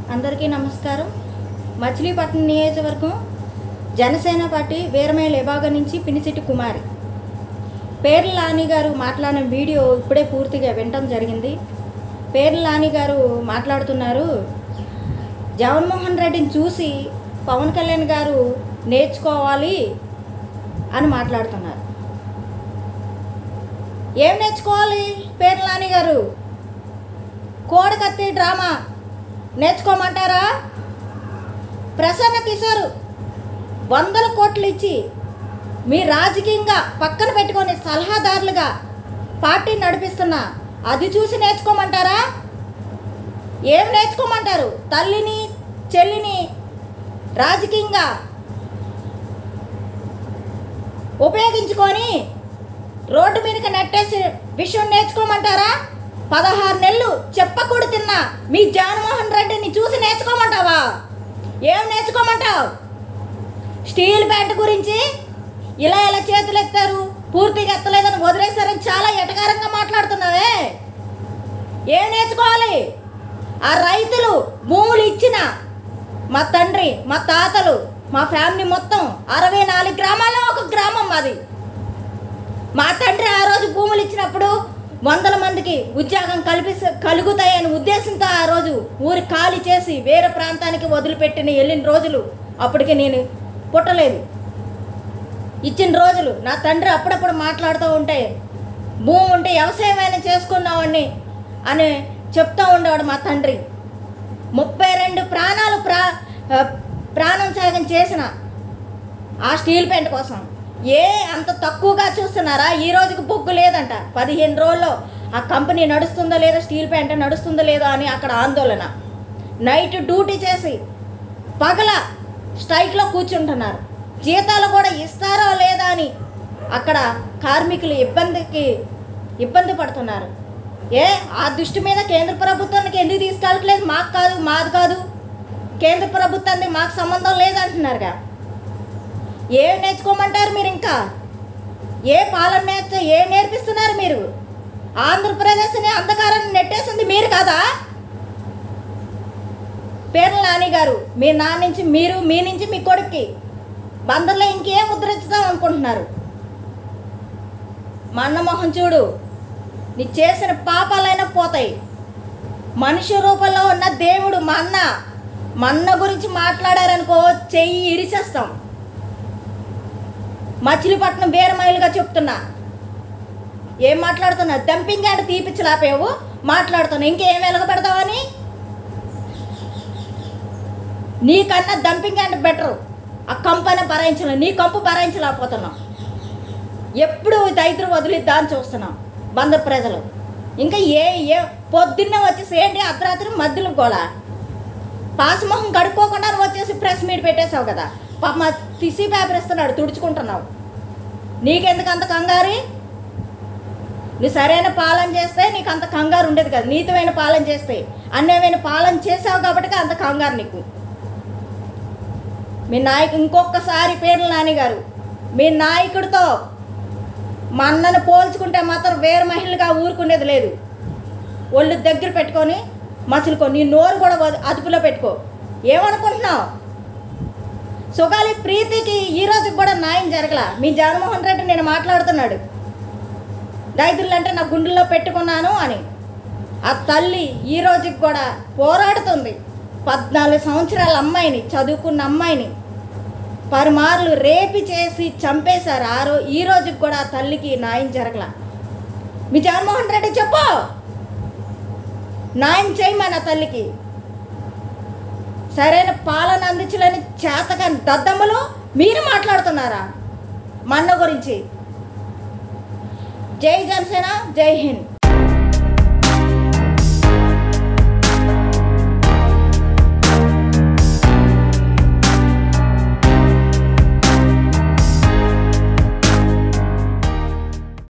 అందరికీ నమస్కారం మచిలీపట్నం నియోజకవర్గం జనసేన పార్టీ వీరమేల విభాగం నుంచి పినిసిటి కుమారి పేర్ల లాని గారు మాట్లాడిన వీడియో ఇప్పుడే పూర్తిగా వినటం జరిగింది పేర్ల లాని గారు మాట్లాడుతున్నారు జగన్మోహన్ రెడ్డిని చూసి పవన్ కళ్యాణ్ గారు నేర్చుకోవాలి అని మాట్లాడుతున్నారు ఏం నేర్చుకోవాలి పేర్ల లాని గారు కోడకత్తి డ్రామా నేర్చుకోమంటారా ప్రసన్న కిషోర్ వందల కోట్లు ఇచ్చి మీ రాజకీయంగా పక్కన పెట్టుకొని సలహాదారులుగా పార్టీ నడిపిస్తున్న అది చూసి నేర్చుకోమంటారా ఏం నేర్చుకోమంటారు తల్లిని చెల్లిని రాజకీయంగా ఉపయోగించుకొని రోడ్డు మీదకి నెట్టేసి విషయం నేర్చుకోమంటారా పదహారు నెలలు చెప్పకూడు తిన్నా మీ జగన్మోహన్ రెడ్డిని చూసి నేర్చుకోమంటావా ఏం నేర్చుకోమంటావు స్టీల్ ప్యాంట్ గురించి ఇలా ఇలా చేతులు ఎత్తారు పూర్తిగా ఎత్తలేదని వదిలేశారని చాలా ఎటకారంగా మాట్లాడుతున్నావే ఏం నేర్చుకోవాలి ఆ రైతులు భూములు ఇచ్చిన మా తండ్రి మా తాతలు మా ఫ్యామిలీ మొత్తం అరవై నాలుగు గ్రామాల్లో ఒక గ్రామం మాది మా తండ్రి ఆ రోజు భూములు ఇచ్చినప్పుడు వందల మందికి ఉద్యోగం కల్పి కలుగుతాయని ఉద్దేశంతో ఆ రోజు ఊరి ఖాళీ చేసి వేరే ప్రాంతానికి వదిలిపెట్టిన వెళ్ళిన రోజులు అప్పటికి నేను పుట్టలేదు ఇచ్చిన రోజులు నా తండ్రి అప్పుడప్పుడు మాట్లాడుతూ ఉంటే భూమి ఉంటే వ్యవసాయమైనా చేసుకున్నావాడిని అని చెప్తూ ఉండేవాడు మా తండ్రి ముప్పై రెండు ప్రాణాలు ప్రా ఆ, ప్రాణం త్యాగం చేసిన ఆ స్టీల్ పెయింట్ కోసం ఏ అంత తక్కువగా చూస్తున్నారా ఈ రోజుకి బొగ్గు లేదంట పదిహేను రోజుల్లో ఆ కంపెనీ నడుస్తుందో లేదో స్టీల్ ప్యాంట్ నడుస్తుందో లేదో అని అక్కడ ఆందోళన నైట్ డ్యూటీ చేసి పగల స్ట్రైక్లో కూర్చుంటున్నారు జీతాలు కూడా ఇస్తారో లేదా అని అక్కడ కార్మికులు ఇబ్బందికి ఇబ్బంది పడుతున్నారు ఏ ఆ దృష్టి మీద కేంద్ర ప్రభుత్వానికి ఎందుకు తీసుకెళ్ళట్లేదు మాకు కాదు మాది కాదు కేంద్ర ప్రభుత్వానికి మాకు సంబంధం లేదంటున్నారుగా ఏం నేర్చుకోమంటారు మీరు ఇంకా ఏ పాలన నేర్చ ఏ నేర్పిస్తున్నారు మీరు ఆంధ్రప్రదేశ్ని అంధకారాన్ని నెట్టేసింది మీరు కదా పేర్ల నాని గారు మీ నాన్న నుంచి మీరు మీ నుంచి మీ కొడుక్కి బందర్లో ఇంకేం ముద్రించుదాం అనుకుంటున్నారు మా అన్న మొహం చూడు నీ చేసిన పాపాలైనా పోతాయి మనిషి రూపంలో ఉన్న దేవుడు మా అన్న మా అన్న గురించి మాట్లాడారనుకో చెయ్యి ఇరిచేస్తాం మచిలీపట్నం బేరమైలుగా చెప్తున్నా ఏం మాట్లాడుతున్నా డంపింగ్ యాడ్ తీపిచ్చలాపేవు మాట్లాడుతున్నా ఇంకేం వెలగ పెడతావని నీకన్నా డంపింగ్ యాడ్ బెటరు ఆ కంపని భరాయించలే నీ కంపు భరాయించలేకపోతున్నాం ఎప్పుడు దైత్రం వదిలిద్దామని చూస్తున్నాం బంద ప్రజలు ఇంకా ఏ ఏ పొద్దున్నే వచ్చేసి ఏంటి అర్ధరాత్రి మధ్యలో గోల పాసమొహం కడుక్కోకుండా నువ్వు వచ్చేసి ప్రెస్ మీట్ పెట్టేశావు కదా పాప మా టిసి పేపర్ ఇస్తున్నాడు తుడుచుకుంటున్నావు నీకెందుకు అంత కంగారి నువ్వు సరైన పాలన చేస్తే నీకు అంత కంగారు ఉండేది కదా నీతమైన పాలన చేస్తే అన్యమైన పాలన చేసావు కాబట్టి అంత కంగారు నీకు మీ నాయకు ఇంకొకసారి పేర్ల నాని గారు మీ నాయకుడితో మా అన్నను పోల్చుకుంటే మాత్రం వేరే మహిళగా ఊరుకునేది లేదు ఒళ్ళు దగ్గర పెట్టుకొని మసులుకో నీ నోరు కూడా వద- అదుపులో పెట్టుకో ఏమనుకుంటున్నావు సుగాలి ప్రీతికి ఈ రోజుకి కూడా న్యాయం జరగల మీ జగన్మోహన్ రెడ్డి నేను మాట్లాడుతున్నాడు రైతులు అంటే నా గుండెల్లో పెట్టుకున్నాను అని ఆ తల్లి ఈ రోజుకి కూడా పోరాడుతుంది పద్నాలుగు సంవత్సరాల అమ్మాయిని చదువుకున్న అమ్మాయిని పరుమార్లు రేపి చేసి చంపేశారు ఆ రో ఈ రోజుకి కూడా ఆ తల్లికి న్యాయం జరగల మీ జగన్మోహన్ రెడ్డి చెప్పు న్యాయం చేయమని ఆ తల్లికి సరైన పాలన అందించలేని చేతకాని దద్దమ్మలు మీరు మాట్లాడుతున్నారా మన్న గురించి జై జనసేన జై హింద్